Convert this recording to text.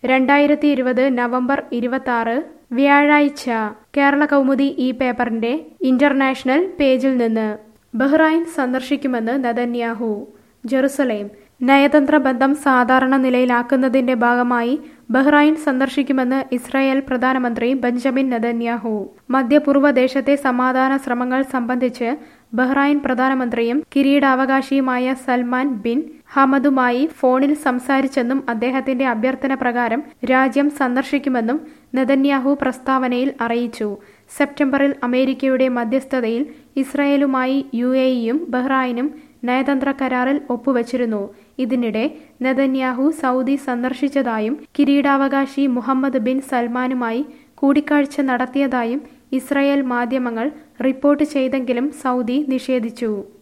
രണ്ടായിരത്തി ഇരുപത് നവംബർ ഇരുപത്തി വ്യാഴാഴ്ച കേരള കൗമുദി ഈ പേപ്പറിന്റെ ഇന്റർനാഷണൽ പേജിൽ നിന്ന് ബഹ്റൈൻ സന്ദർശിക്കുമെന്ന് നെതന്യാഹു ജെറുസലേം നയതന്ത്ര ബന്ധം സാധാരണ നിലയിലാക്കുന്നതിന്റെ ഭാഗമായി ബഹ്റൈൻ സന്ദർശിക്കുമെന്ന് ഇസ്രായേൽ പ്രധാനമന്ത്രി ബെഞ്ചമിൻ നെതന്യാഹു മധ്യപൂർവ്വ ദേശത്തെ സമാധാന ശ്രമങ്ങൾ സംബന്ധിച്ച് ബഹ്റൈൻ പ്രധാനമന്ത്രിയും കിരീടാവകാശിയുമായ സൽമാൻ ബിൻ ഹമദുമായി ഫോണിൽ സംസാരിച്ചെന്നും അദ്ദേഹത്തിന്റെ അഭ്യർത്ഥന പ്രകാരം രാജ്യം സന്ദർശിക്കുമെന്നും നെതന്യാഹു പ്രസ്താവനയിൽ അറിയിച്ചു സെപ്റ്റംബറിൽ അമേരിക്കയുടെ മധ്യസ്ഥതയിൽ ഇസ്രായേലുമായി യു എയും ബഹ്റൈനും നയതന്ത്ര കരാറിൽ ഒപ്പുവച്ചിരുന്നു ഇതിനിടെ നെതന്യാഹു സൗദി സന്ദർശിച്ചതായും കിരീടാവകാശി മുഹമ്മദ് ബിൻ സൽമാനുമായി കൂടിക്കാഴ്ച നടത്തിയതായും ഇസ്രായേൽ മാധ്യമങ്ങൾ റിപ്പോർട്ട് ചെയ്തെങ്കിലും സൗദി നിഷേധിച്ചു